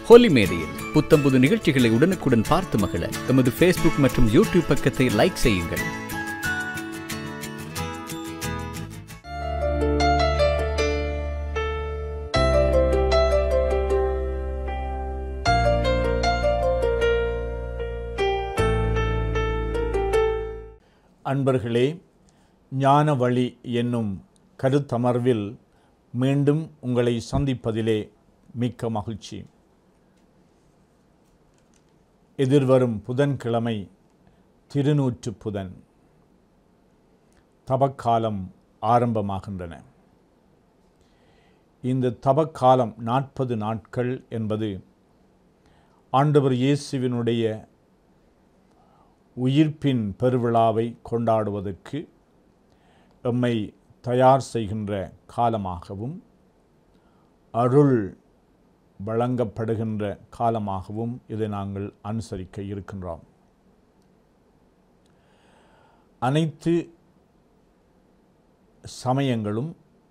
ஹோலி மேடையில் புத்தம்புது நிகழ்ச்சிகளை உடனுக்குடன் பார்த்து மகிழ எமது ஃபேஸ்புக் மற்றும் யூடியூப் பக்கத்தை லைக் செய்யுங்கள் அன்பர்களே ஞான வழி என்னும் கருத்தமர்வில் மீண்டும் உங்களை சந்திப்பதிலே மிக்க மகிழ்ச்சி எதிர்வரும் புதன்கிழமை திருநூற்று புதன் தபக்காலம் ஆரம்பமாகின்றன இந்த தபக்காலம் நாற்பது நாட்கள் என்பது ஆண்டவர் இயேசுவினுடைய உயிர்ப்பின் பெருவிழாவை கொண்டாடுவதற்கு எம்மை தயார் செய்கின்ற காலமாகவும் அருள் வழங்கப்படுகின்ற காலமாகவும் இதை நாங்கள் அனுசரிக்க இருக்கின்றோம் அனைத்து சமயங்களும்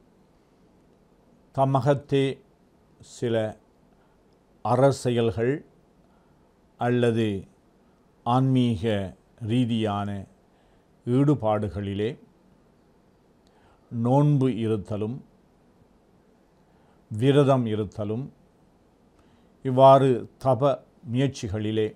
தமகத்தே சில அரசியல்கள் அல்லது ஆன்மீக ரீதியான ஈடுபாடுகளிலே நோன்பு இருத்தலும் விரதம் இருத்தலும் இவ்வாறு தப முயற்சிகளிலே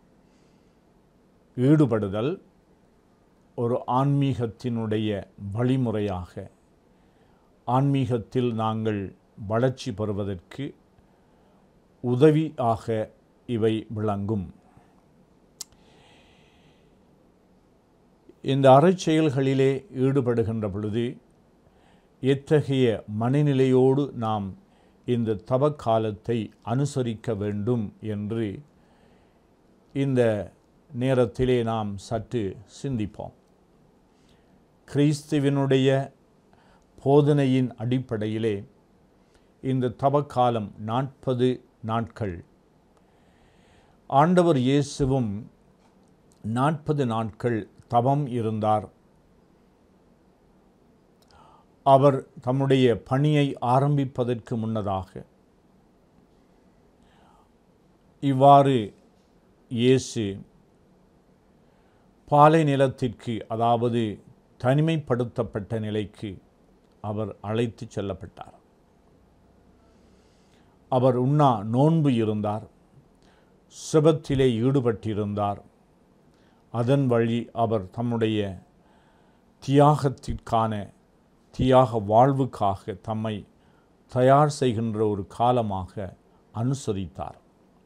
ஈடுபடுதல் ஒரு ஆன்மீகத்தினுடைய வழிமுறையாக ஆன்மீகத்தில் நாங்கள் வளர்ச்சி பெறுவதற்கு உதவியாக இவை விளங்கும் இந்த அறச்செயல்களிலே ஈடுபடுகின்ற பொழுது எத்தகைய மனநிலையோடு நாம் இந்த தவக்காலத்தை அனுசரிக்க வேண்டும் என்று இந்த நேரத்திலே நாம் சற்று சிந்திப்போம் கிறிஸ்துவினுடைய போதனையின் அடிப்படையிலே இந்த தவக்காலம் நாற்பது நாட்கள் ஆண்டவர் இயேசுவும் நாற்பது நாட்கள் தவம் இருந்தார் அவர் தம்முடைய பணியை ஆரம்பிப்பதற்கு முன்னதாக இவ்வாறு இயேசு பாலை நிலத்திற்கு அதாவது தனிமைப்படுத்தப்பட்ட நிலைக்கு அவர் அழைத்து செல்லப்பட்டார் அவர் உண்ணா நோன்பு இருந்தார் சிபத்திலே ஈடுபட்டிருந்தார் அதன் வழி அவர் தம்முடைய தியாகத்திற்கான தியாக வாழ்வுக்காக தம்மை தயார் செய்கின்ற ஒரு காலமாக அனுசரித்தார்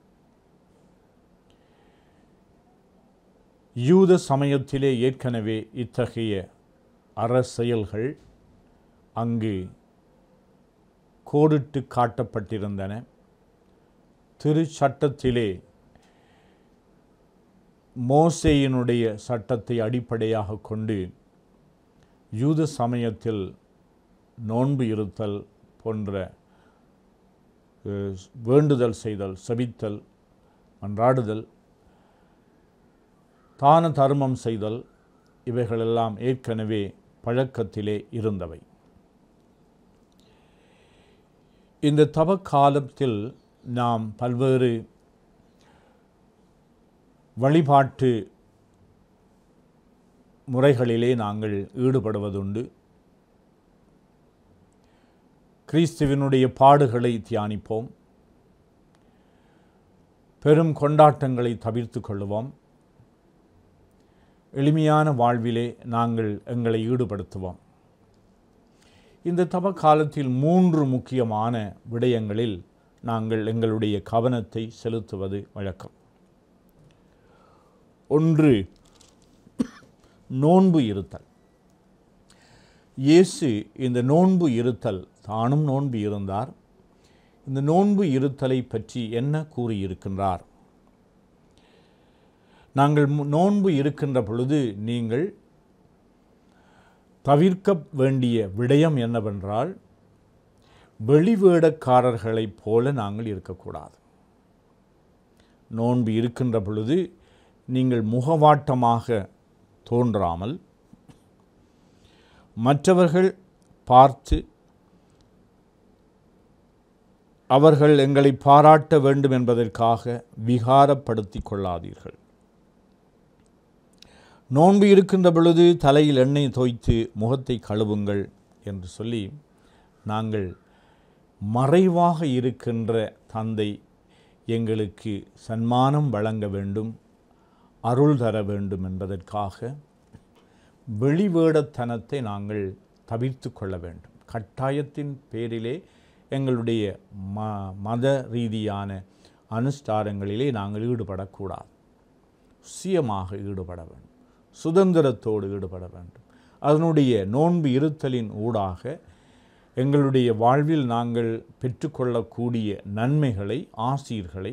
யூத சமயத்திலே ஏற்கனவே இத்தகைய அரசியல்கள் அங்கு கோடிட்டு காட்டப்பட்டிருந்தன திருச்சட்டத்திலே மோசேயினுடைய சட்டத்தை அடிப்படையாக கொண்டு யூத சமயத்தில் நோன்பு இருத்தல் போன்ற வேண்டுதல் செய்தல் செபித்தல் மன்றாடுதல் தான தர்மம் செய்தல் இவைகளெல்லாம் ஏற்கனவே பழக்கத்திலே இருந்தவை இந்த தவக்காலத்தில் நாம் பல்வேறு வழிபாட்டு முறைகளிலே நாங்கள் ஈடுபடுவதுண்டு கிறிஸ்துவினுடைய பாடுகளை தியானிப்போம் பெரும் கொண்டாட்டங்களை தவிர்த்து கொள்ளுவோம் எளிமையான வாழ்விலே நாங்கள் எங்களை ஈடுபடுத்துவோம் இந்த தவ காலத்தில் மூன்று முக்கியமான விடயங்களில் நாங்கள் எங்களுடைய கவனத்தை செலுத்துவது வழக்கம் ஒன்று நோன்பு இருத்தல் இயேசு இந்த நோன்பு இருத்தல் தானும் நோன்பு இருந்தார் இந்த நோன்பு இருத்தலை பற்றி என்ன கூறியிருக்கின்றார் நாங்கள் நோன்பு இருக்கின்ற பொழுது நீங்கள் தவிர்க்க வேண்டிய விடயம் என்னவென்றால் வெளிவேடக்காரர்களைப் போல நாங்கள் இருக்கக்கூடாது நோன்பு இருக்கின்ற பொழுது நீங்கள் முகவாட்டமாக தோன்றாமல் மற்றவர்கள் பார்த்து அவர்கள் எங்களை பாராட்ட வேண்டும் என்பதற்காக விகாரப்படுத்திக் கொள்ளாதீர்கள் நோன்பு இருக்கின்ற பொழுது தலையில் எண்ணெய் தோய்த்து முகத்தை கழுவுங்கள் என்று சொல்லி நாங்கள் மறைவாக இருக்கின்ற தந்தை எங்களுக்கு சன்மானம் வழங்க வேண்டும் அருள் தர வேண்டும் என்பதற்காக வெளிவேடத்தனத்தை நாங்கள் தவிர்த்து கொள்ள வேண்டும் கட்டாயத்தின் பேரிலே எங்களுடைய ம மத ரீதியான அனுஷ்டானங்களிலே நாங்கள் ஈடுபடக்கூடாது சுயமாக ஈடுபட வேண்டும் சுதந்திரத்தோடு ஈடுபட வேண்டும் அதனுடைய நோன்பு இருத்தலின் ஊடாக எங்களுடைய வாழ்வில் நாங்கள் பெற்றுக்கொள்ளக்கூடிய நன்மைகளை ஆசீர்களை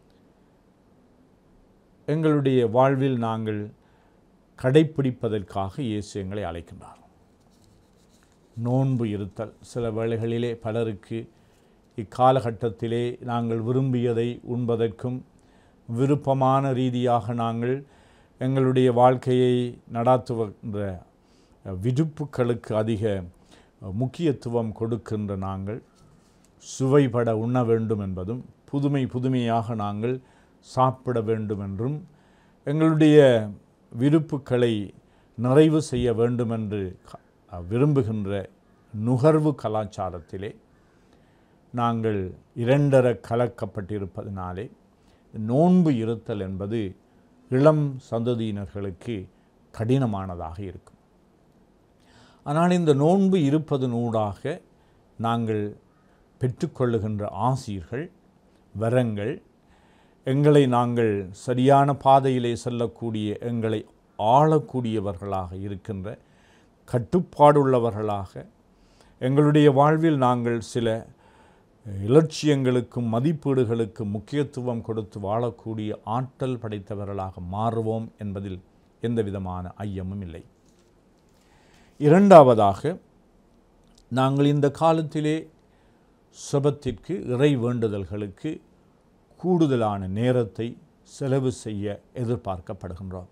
எங்களுடைய வாழ்வில் நாங்கள் கடைப்பிடிப்பதற்காக இயேசு எங்களை அழைக்கின்றார் நோன்பு இருத்தல் சில வேளைகளிலே பலருக்கு இக்காலகட்டத்திலே நாங்கள் விரும்பியதை உண்பதற்கும் விருப்பமான ரீதியாக நாங்கள் எங்களுடைய வாழ்க்கையை நடாத்துகின்ற விருப்புகளுக்கு அதிக முக்கியத்துவம் கொடுக்கின்ற நாங்கள் சுவைபட உண்ண வேண்டும் என்பதும் புதுமை புதுமையாக நாங்கள் சாப்பிட வேண்டும் என்றும் எங்களுடைய விருப்புகளை நிறைவு செய்ய வேண்டும் என்று க- விரும்புகின்ற நுகர்வு கலாச்சாரத்திலே நாங்கள் இரண்டர கலக்கப்பட்டிருப்பதினாலே நோன்பு இருத்தல் என்பது இளம் சந்ததியினர்களுக்கு கடினமானதாக இருக்கும் ஆனால் இந்த நோன்பு இருப்பதனூடாக நாங்கள் பெற்றுக்கொள்ளுகின்ற ஆசீர்கள் வரங்கள் எங்களை நாங்கள் சரியான பாதையிலே செல்லக்கூடிய எங்களை ஆளக்கூடியவர்களாக இருக்கின்ற கட்டுப்பாடுள்ளவர்களாக எங்களுடைய வாழ்வில் நாங்கள் சில இலட்சியங்களுக்கும் மதிப்பீடுகளுக்கும் முக்கியத்துவம் கொடுத்து வாழக்கூடிய ஆற்றல் படைத்தவர்களாக மாறுவோம் என்பதில் எந்த விதமான ஐயமும் இல்லை இரண்டாவதாக நாங்கள் இந்த காலத்திலே சுபத்திற்கு இறை வேண்டுதல்களுக்கு கூடுதலான நேரத்தை செலவு செய்ய எதிர்பார்க்கப்படுகின்றோம்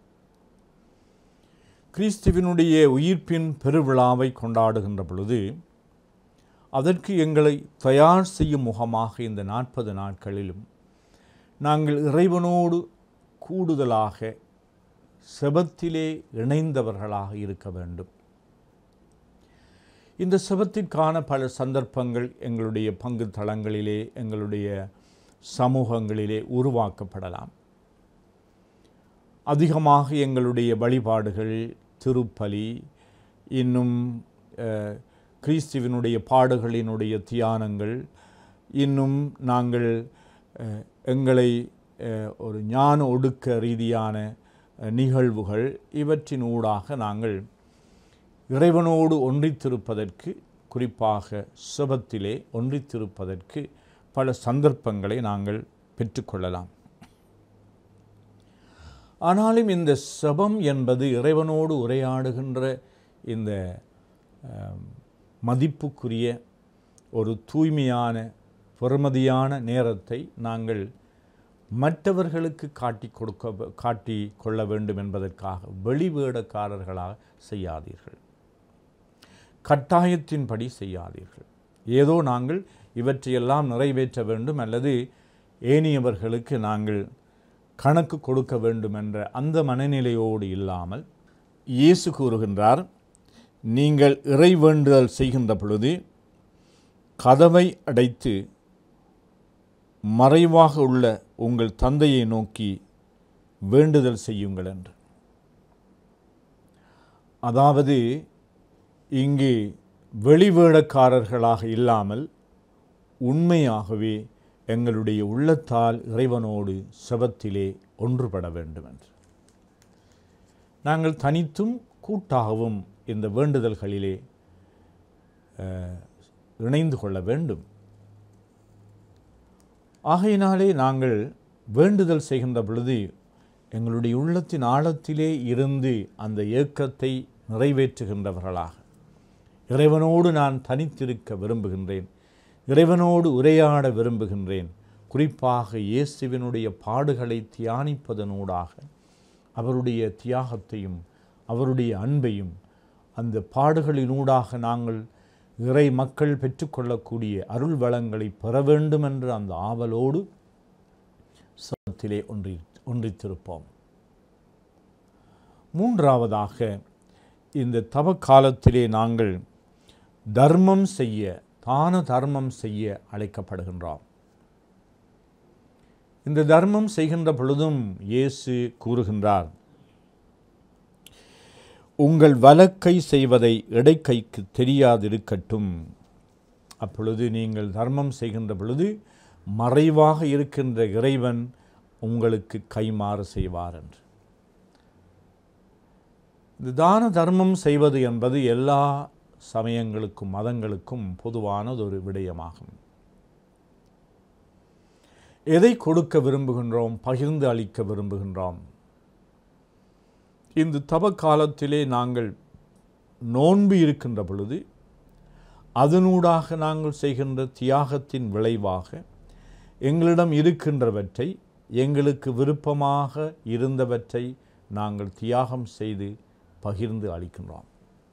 கிறிஸ்துவினுடைய உயிர்ப்பின் பெருவிழாவை கொண்டாடுகின்ற பொழுது அதற்கு எங்களை தயார் செய்யும் முகமாக இந்த நாற்பது நாட்களிலும் நாங்கள் இறைவனோடு கூடுதலாக செபத்திலே இணைந்தவர்களாக இருக்க வேண்டும் இந்த செபத்திற்கான பல சந்தர்ப்பங்கள் எங்களுடைய பங்கு தளங்களிலே எங்களுடைய சமூகங்களிலே உருவாக்கப்படலாம் அதிகமாக எங்களுடைய வழிபாடுகள் திருப்பலி இன்னும் அஹ், கிறிஸ்துவினுடைய பாடுகளினுடைய தியானங்கள் இன்னும் நாங்கள் அஹ், எங்களை அஹ், ஒரு ஞான ஒடுக்க ரீதியான அஹ், நிகழ்வுகள் இவற்றின் ஊடாக நாங்கள் இறைவனோடு ஒன்றித்திருப்பதற்கு குறிப்பாக சுபத்திலே ஒன்றித்திருப்பதற்கு பல சந்தர்ப்பங்களை நாங்கள் பெற்றுக்கொள்ளலாம் ஆனாலும் இந்த செபம் என்பது இறைவனோடு உரையாடுகின்ற இந்த அஹ், மதிப்புக்குரிய ஒரு தூய்மையான பெறுமதியான நேரத்தை நாங்கள் மற்றவர்களுக்கு காட்டி கொடுக்க காட்டி கொள்ள வேண்டும் என்பதற்காக வெளிவேடக்காரர்களாக செய்யாதீர்கள் கட்டாயத்தின்படி செய்யாதீர்கள் ஏதோ நாங்கள் இவற்றையெல்லாம் நிறைவேற்ற வேண்டும் அல்லது ஏனியவர்களுக்கு நாங்கள் கணக்கு கொடுக்க வேண்டும் என்ற அந்த மனநிலையோடு இல்லாமல் இயேசு கூறுகின்றார் நீங்கள் இறை வேண்டுதல் செய்கின்ற பொழுது கதவை அடைத்து மறைவாக உள்ள உங்கள் தந்தையை நோக்கி வேண்டுதல் செய்யுங்கள் என்று அதாவது இங்கு வெளிவேடக்காரர்களாக இல்லாமல் உண்மையாகவே எங்களுடைய உள்ளத்தால் இறைவனோடு செபத்திலே ஒன்றுபட வேண்டும் என்று நாங்கள் தனித்தும் கூட்டாகவும் இந்த வேண்டுதல்களிலே அஹ், இணைந்து கொள்ள வேண்டும் ஆகையினாலே நாங்கள் வேண்டுதல் செய்கின்ற பொழுது எங்களுடைய உள்ளத்தின் ஆழத்திலே இருந்து அந்த ஏக்கத்தை நிறைவேற்றுகின்றவர்களாக இறைவனோடு நான் தனித்திருக்க விரும்புகின்றேன் இறைவனோடு உரையாட விரும்புகின்றேன் குறிப்பாக இயேசுவினுடைய பாடுகளை தியானிப்பதனூடாக அவருடைய தியாகத்தையும் அவருடைய அன்பையும் அந்த பாடுகளினூடாக நாங்கள் இறை மக்கள் பெற்றுக்கொள்ளக்கூடிய அருள் வளங்களை பெற வேண்டும் என்ற அந்த ஆவலோடு சத்திலே ஒன்றி ஒன்றித்திருப்போம் மூன்றாவதாக இந்த தவ காலத்திலே நாங்கள் தர்மம் செய்ய தான தர்மம் செய்ய அழைக்கப்படுகின்றோம் இந்த தர்மம் செய்கின்ற பொழுதும் இயேசு கூறுகின்றார் உங்கள் வலக்கை செய்வதை இடைக்கைக்கு தெரியாதிருக்கட்டும் அப்பொழுது நீங்கள் தர்மம் செய்கின்ற பொழுது மறைவாக இருக்கின்ற இறைவன் உங்களுக்கு கைமாறு செய்வார் என்று இந்த தான தர்மம் செய்வது என்பது எல்லா சமயங்களுக்கும் மதங்களுக்கும் பொதுவானது ஒரு விடயமாகும் எதை கொடுக்க விரும்புகின்றோம் பகிர்ந்து அளிக்க விரும்புகின்றோம் இந்த தவ காலத்திலே நாங்கள் நோன்பு இருக்கின்ற பொழுது அதனூடாக நாங்கள் செய்கின்ற தியாகத்தின் விளைவாக எங்களிடம் இருக்கின்றவற்றை எங்களுக்கு விருப்பமாக இருந்தவற்றை நாங்கள் தியாகம் செய்து பகிர்ந்து அளிக்கின்றோம்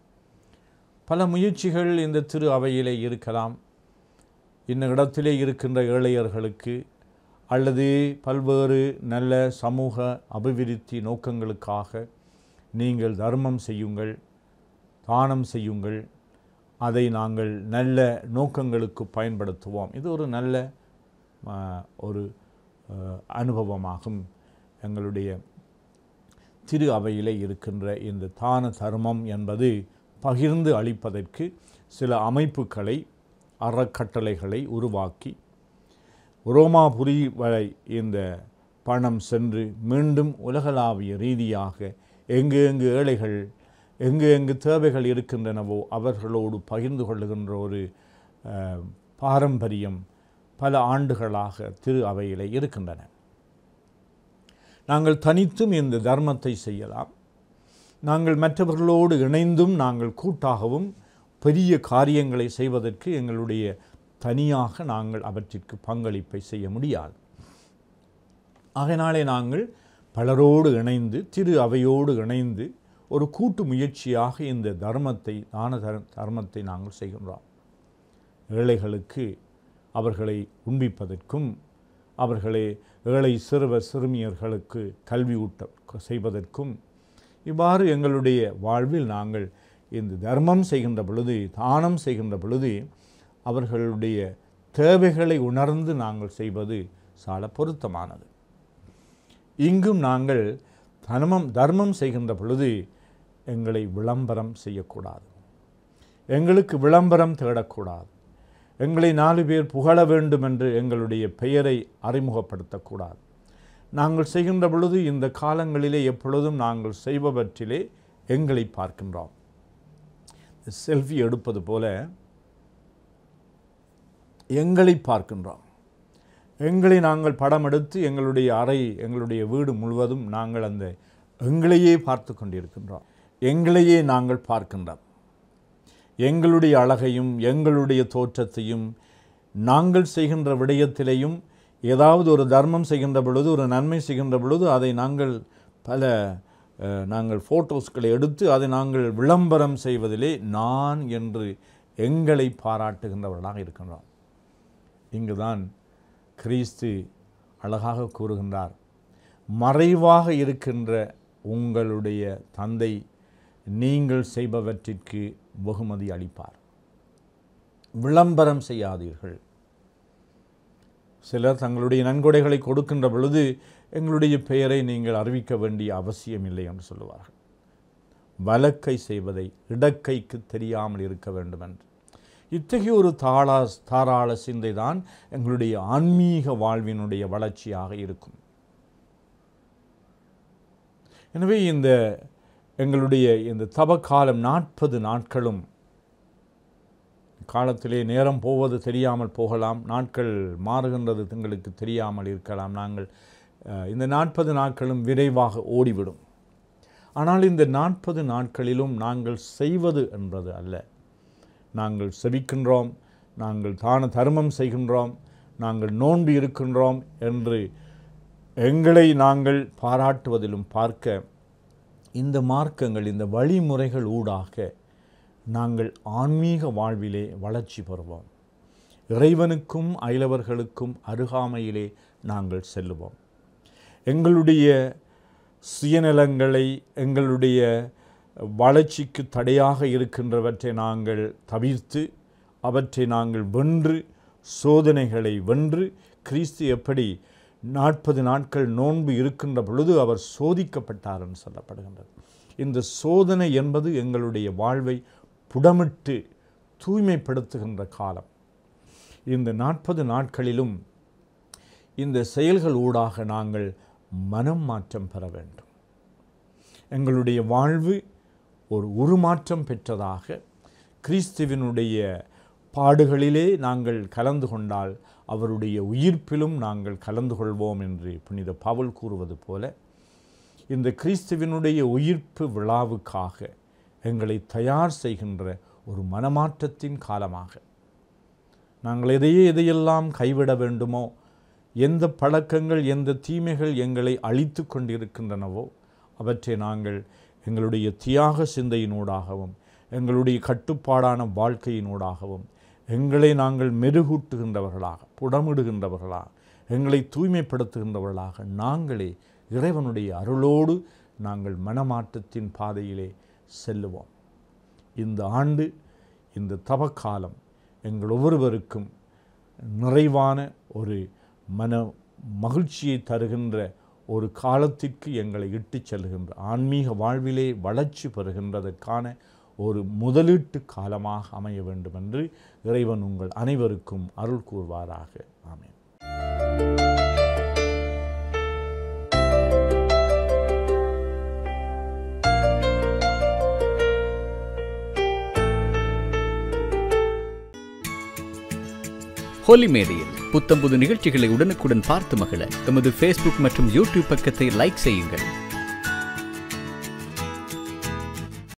பல முயற்சிகள் இந்த திரு அவையிலே இருக்கலாம் இந்த இடத்திலே இருக்கின்ற ஏழையர்களுக்கு அல்லது பல்வேறு நல்ல சமூக அபிவிருத்தி நோக்கங்களுக்காக நீங்கள் தர்மம் செய்யுங்கள் தானம் செய்யுங்கள் அதை நாங்கள் நல்ல நோக்கங்களுக்கு பயன்படுத்துவோம் இது ஒரு நல்ல ஆ, ஒரு ஆ, அனுபவமாகும் எங்களுடைய திரு அவையிலே இருக்கின்ற இந்த தான தர்மம் என்பது பகிர்ந்து அளிப்பதற்கு சில அமைப்புகளை அறக்கட்டளைகளை உருவாக்கி ரோமாபுரி வரை இந்த பணம் சென்று மீண்டும் உலகளாவிய ரீதியாக எங்கு எங்கு ஏழைகள் எங்கு எங்கு தேவைகள் இருக்கின்றனவோ அவர்களோடு பகிர்ந்து கொள்ளுகின்ற ஒரு அஹ், பாரம்பரியம் பல ஆண்டுகளாக திரு அவையிலே இருக்கின்றன நாங்கள் தனித்தும் இந்த தர்மத்தை செய்யலாம் நாங்கள் மற்றவர்களோடு இணைந்தும் நாங்கள் கூட்டாகவும் பெரிய காரியங்களை செய்வதற்கு எங்களுடைய தனியாக நாங்கள் அவற்றிற்கு பங்களிப்பை செய்ய முடியாது ஆகையினாலே நாங்கள் பலரோடு இணைந்து திரு அவையோடு இணைந்து ஒரு கூட்டு முயற்சியாக இந்த தர்மத்தை தான தர் தர்மத்தை நாங்கள் செய்கின்றோம் ஏழைகளுக்கு அவர்களை உண்பிப்பதற்கும் அவர்களை ஏழை சிறுவர் சிறுமியர்களுக்கு கல்வி ஊட்ட செய்வதற்கும் இவ்வாறு எங்களுடைய வாழ்வில் நாங்கள் இந்த தர்மம் செய்கின்ற பொழுது தானம் செய்கின்ற பொழுது அவர்களுடைய தேவைகளை உணர்ந்து நாங்கள் செய்வது சால பொருத்தமானது இங்கும் நாங்கள் தர்மம் தர்மம் செய்கின்ற பொழுது எங்களை விளம்பரம் செய்யக்கூடாது எங்களுக்கு விளம்பரம் தேடக்கூடாது எங்களை நாலு பேர் புகழ வேண்டும் என்று எங்களுடைய பெயரை அறிமுகப்படுத்தக்கூடாது நாங்கள் செய்கின்ற பொழுது இந்த காலங்களிலே எப்பொழுதும் நாங்கள் செய்பவற்றிலே எங்களை பார்க்கின்றோம் செல்ஃபி எடுப்பது போல எங்களை பார்க்கின்றோம் எங்களை நாங்கள் படம் எடுத்து எங்களுடைய அறை எங்களுடைய வீடு முழுவதும் நாங்கள் அந்த எங்களையே பார்த்து கொண்டிருக்கின்றோம் எங்களையே நாங்கள் பார்க்கின்றோம் எங்களுடைய அழகையும் எங்களுடைய தோற்றத்தையும் நாங்கள் செய்கின்ற விடயத்திலேயும் ஏதாவது ஒரு தர்மம் செய்கின்ற பொழுது ஒரு நன்மை செய்கின்ற பொழுது அதை நாங்கள் பல அஹ், நாங்கள் ஃபோட்டோஸ்களை எடுத்து அதை நாங்கள் விளம்பரம் செய்வதிலே நான் என்று எங்களை பாராட்டுகின்றவர்களாக இருக்கின்றோம் இங்குதான் கிறிஸ்து அழகாக கூறுகின்றார் மறைவாக இருக்கின்ற உங்களுடைய தந்தை நீங்கள் செய்பவற்றிற்கு வெகுமதி அளிப்பார் விளம்பரம் செய்யாதீர்கள் சிலர் தங்களுடைய நன்கொடைகளை கொடுக்கின்ற பொழுது எங்களுடைய பெயரை நீங்கள் அறிவிக்க வேண்டிய அவசியம் இல்லை என்று சொல்லுவார்கள் வலக்கை செய்வதை இடக்கைக்கு தெரியாமல் இருக்க வேண்டும் என்று இத்தகைய ஒரு தாளா தாராள சிந்தை தான் எங்களுடைய ஆன்மீக வாழ்வினுடைய வளர்ச்சியாக இருக்கும் எனவே இந்த எங்களுடைய இந்த தவக்காலம் நாற்பது நாட்களும் காலத்திலே நேரம் போவது தெரியாமல் போகலாம் நாட்கள் மாறுகின்றது எங்களுக்கு தெரியாமல் இருக்கலாம் நாங்கள் அஹ், இந்த நாற்பது நாட்களும் விரைவாக ஓடிவிடும் ஆனால் இந்த நாற்பது நாட்களிலும் நாங்கள் செய்வது என்பது அல்ல நாங்கள் செபிக்கின்றோம் நாங்கள் தான தர்மம் செய்கின்றோம் நாங்கள் நோன்பு இருக்கின்றோம் என்று எங்களை நாங்கள் பாராட்டுவதிலும் பார்க்க இந்த மார்க்கங்கள் இந்த வழிமுறைகள் ஊடாக நாங்கள் ஆன்மீக வாழ்விலே வளர்ச்சி பெறுவோம் இறைவனுக்கும் அயலவர்களுக்கும் அருகாமையிலே நாங்கள் செல்லுவோம் எங்களுடைய சுயநலங்களை எங்களுடைய வளர்ச்சிக்கு தடையாக இருக்கின்றவற்றை நாங்கள் தவிர்த்து அவற்றை நாங்கள் வென்று சோதனைகளை வென்று கிறிஸ்து எப்படி நாற்பது நாட்கள் நோன்பு இருக்கின்ற பொழுது அவர் சோதிக்கப்பட்டார் என்று சொல்லப்படுகின்றது இந்த சோதனை என்பது எங்களுடைய வாழ்வை புடமிட்டு தூய்மைப்படுத்துகின்ற காலம் இந்த நாற்பது நாட்களிலும் இந்த செயல்கள் ஊடாக நாங்கள் மனம் மாற்றம் பெற வேண்டும் எங்களுடைய வாழ்வு ஒரு உருமாற்றம் பெற்றதாக கிறிஸ்துவினுடைய பாடுகளிலே நாங்கள் கலந்து கொண்டால் அவருடைய உயிர்ப்பிலும் நாங்கள் கலந்து கொள்வோம் என்று புனித பவுல் கூறுவது போல இந்த கிறிஸ்துவினுடைய உயிர்ப்பு விழாவுக்காக எங்களை தயார் செய்கின்ற ஒரு மனமாற்றத்தின் காலமாக நாங்கள் எதையே எதையெல்லாம் கைவிட வேண்டுமோ எந்த பழக்கங்கள் எந்த தீமைகள் எங்களை அழித்து கொண்டிருக்கின்றனவோ அவற்றை நாங்கள் எங்களுடைய தியாக சிந்தையினூடாகவும் எங்களுடைய கட்டுப்பாடான வாழ்க்கையினூடாகவும் எங்களை நாங்கள் மெருகூட்டுகின்றவர்களாக புடமிடுகின்றவர்களாக எங்களை தூய்மைப்படுத்துகின்றவர்களாக நாங்களே இறைவனுடைய அருளோடு நாங்கள் மனமாற்றத்தின் பாதையிலே செல்லுவோம் இந்த ஆண்டு இந்த தவக்காலம் எங்கள் ஒவ்வொருவருக்கும் நிறைவான ஒரு மன மகிழ்ச்சியை தருகின்ற ஒரு காலத்திற்கு எங்களை இட்டுச் செல்கின்ற ஆன்மீக வாழ்விலே வளர்ச்சி பெறுகின்றதற்கான ஒரு முதலீட்டு காலமாக அமைய வேண்டும் என்று இறைவன் உங்கள் அனைவருக்கும் அருள் கூறுவாராக ஆமென் ஹோலி மேடையில் புத்தம்புது நிகழ்ச்சிகளை உடனுக்குடன் பார்த்து மகிழ எமது ஃபேஸ்புக் மற்றும் யூடியூப் பக்கத்தை லைக் செய்யுங்கள்